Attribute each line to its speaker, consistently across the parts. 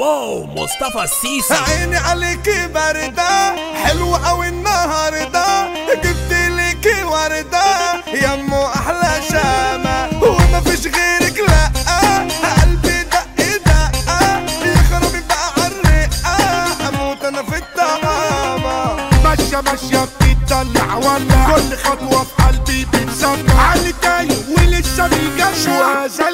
Speaker 1: واو مصطفى السيسي
Speaker 2: عيني عليكي باردة حلوة أوي النهاردة جبت ليكي وردة يمو أحلى شامة وما فيش غيرك لأ قلبي دق دقة يخرب بقى عالرقة أموت أنا في الطعامة
Speaker 3: ماشية ماشية بتدلع ولا كل خطوة في قلبي بتسمع علي تايه ولسه بيجمع وهذا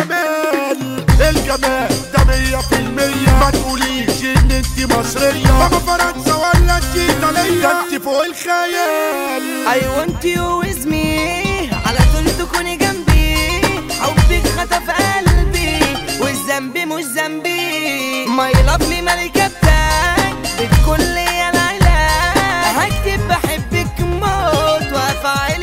Speaker 3: الجمال الجمال ده مية في المية ما تقوليش ان انت مصرية بابا فرنسا ولا انت ايطالية ده انت فوق الخيال
Speaker 4: I want you with me على طول تكوني جنبي حبك خطف قلبي والذنب مش ذنبي my lovely ملكة بتاعك بتكون لي العلاج هكتب بحبك موت وافعل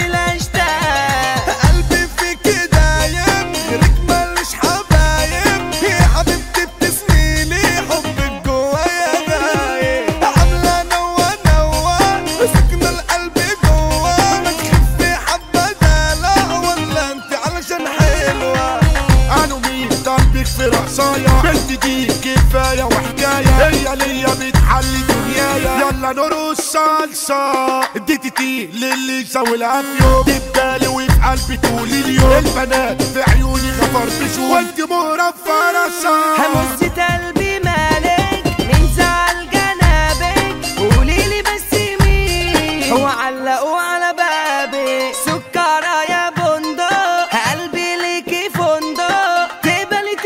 Speaker 4: الاشتاق
Speaker 2: قلبي فيك دايم غيرك ماليش حبايب يا حبيبتي بتسنيلي حبك جوايا غايب عاملة نوى نوى سكن القلب جوا ما تخفي حبة دلع ولا انت علشان حلوة
Speaker 3: انا مين ضربك في رقصايا بنت دي كفاية وحكاية هي ليا بتحلي دنيايا يلا نرقص صلصة دي تي تي للي يسوي الافيو دي ببالي وفي قلبي طول اليوم البنات في عيوني غفر بشوم وانت مهرة فرصة
Speaker 4: همس قلبي مالك من زعل جنابك قوليلي بس مين هو علقوا على بابي سكرة يا بندق قلبي ليكي فندق تقبلي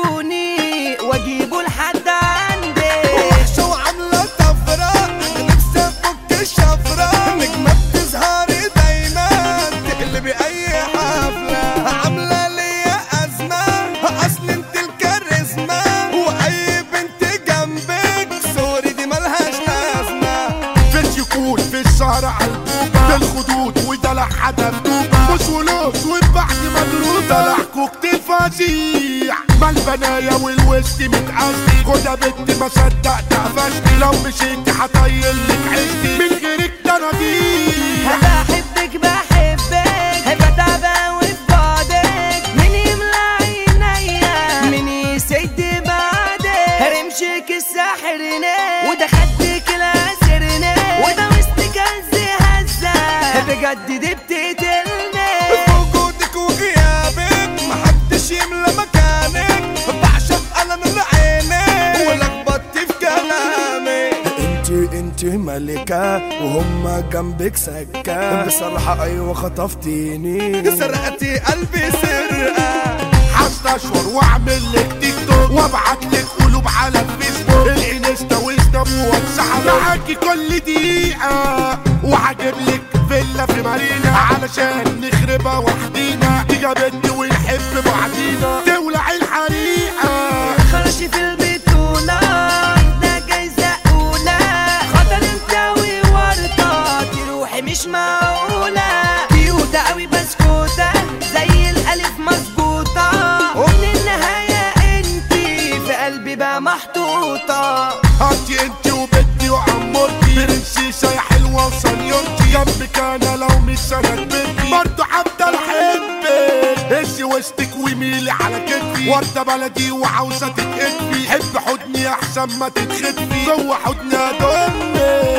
Speaker 4: تسكني واجيبه لحد عندك
Speaker 2: وحشة وعاملة طفرة أنا نفسي أفك الشفرة نجمة بتظهري دايما تقلبي أي حفلة عاملة ليا أزمة أصل أنت الكاريزما وأي بنت جنبك سوري دي ملهاش لازمة
Speaker 3: في اليكون في السهرة عالبوبة بالخدود ودلع حدا بدوبة مش ولوس وبعد مضروبة دلع كوكتيل فظيع ما البنايا والوسط متقاسي خدها بنت ما صدقت قفشتي لو مشيتي هطيلك عشتي من غيرك ده انا ضيع
Speaker 4: بحبك بحبك بتعب وفي بعدك مين يملى عينيا مين يسد بعدك رمشك الساحرنا وده خدك الاسرنا وده وسطك هز هزة بجد دي بتقتلنا
Speaker 2: في وجودك وغيابك محدش يملى مكانك بعشق ألم لعينك ولخبطتي في كلامي انت انت ملكة وهم جنبك سكة بصراحة ايوه خطفتيني سرقتي قلبي سرقة
Speaker 3: هستشور واعمل لك تيك توك وابعت لك قلوب على الفيسبوك الانستا وسناب واتساب معاكي كل دقيقة وهجيب لك فيلا في مارينا علشان نخربها وحدينا دي جابتني ونحب بعضينا تولع الحريقة
Speaker 4: خرج في البيتونة ده جايزة أولى خطر انت وورطة دي روحي مش معقولة كيوتة أوي بسكوتة زي الألف مظبوطة ومن النهاية انتي في قلبي بقى محطوطة
Speaker 3: هاتي انت وبنتي وعمورتي برنسيسة يا حلوة وصنيورتي جنبك انا لو مش سنة بنتي برضه هفضل احبك هزي وسطك وميلي على كتفي وردة بلدي وعاوزة تتقفي حب حضني احسن ما تتخدفي جوه حضني ادمك